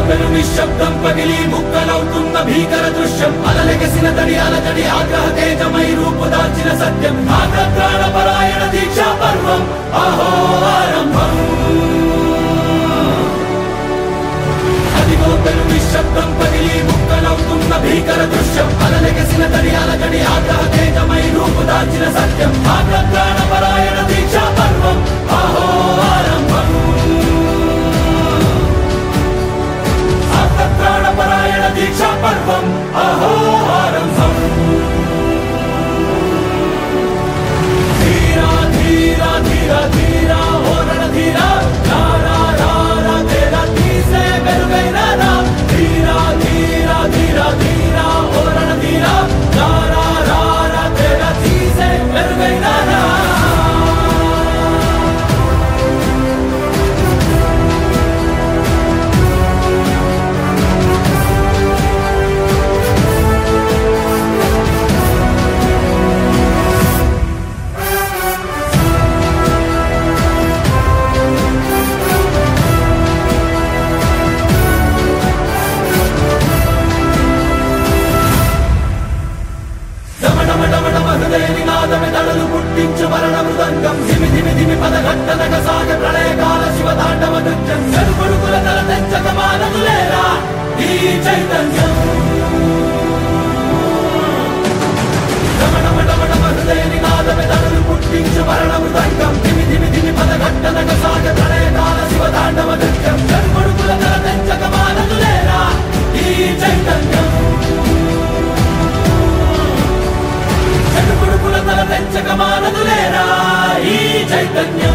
పెను నిశ్శబ్దం పగిలి ముక్కలవుతున్న భీకర దృశ్యం అలలెగసిన తడి అలజడి ఆగ్రహ తేజమై రూపుదాల్చిన సత్యం ఆగ్రహ పరాయణ దీక్షా పర్వం అహో ఆరంభం అదిగో పెను నిశ్శబ్దం పగిలి ముక్కలవుతున్న భీకర దృశ్యం అలలెగసిన తడి అలజడి ఆగ్రహ తేజమై రూపుదాల్చిన సత్యం ఆగ్రహ పరాయణ దీక్షా పర్వం అహో ఆరంభం ఆగ్రహ దీక్షా పర్వం అహో ఆరంభం ధీరా ధీరా ధీరా ధీరా ఓరణ ధీరా రా రా రా రా తేరా తీసే మెరుగైన రా ధీరా ధీరా ధీరా ధీరా ఓరణ ధీరా రా రా రా రా తేరా తీసే మెరుగైన రా హృదయనినాదమే దడలు పుట్టించు మరణ మృదంగం ధిమి ధిమి ధిమి పదఘట్టనగ సాగ ప్రళయకాల శివ తాండవ నృత్యం చెరుపడుకుల తల తెంచక మానదులేరా ఈ చైతన్యం రమణమటమటమ హృదయనినాదమే దడలు పుట్టించు మరణ మృదంగం ధిమి ధిమి ధిమి పదఘట్టనగ సాగ ప్రళయకాల శివ తాండవ నృత్యం చెరుపడుకుల తల తెంచక మానదులేరా ఈ చైతన్యం చెడుపుడుకుల తల తెంచక మానదులేరా ఈ చైతన్యం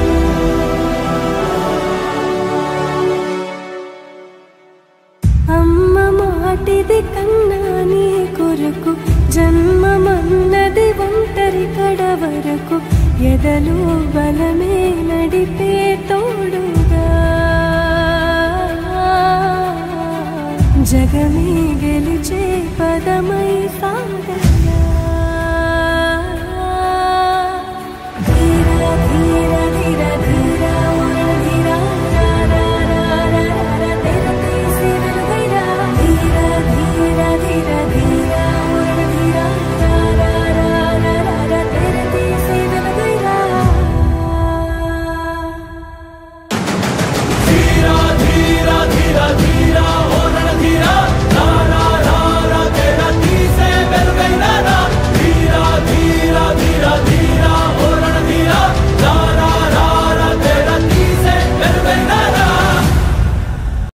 అమ్మ మాటిది కన్నా నీ కొరకు జన్మమన్నది ఒంటరి కడ వరకు ఎదలు బలమే నడిపే తోడుగా జగమే గెలిచే పదమై సాగ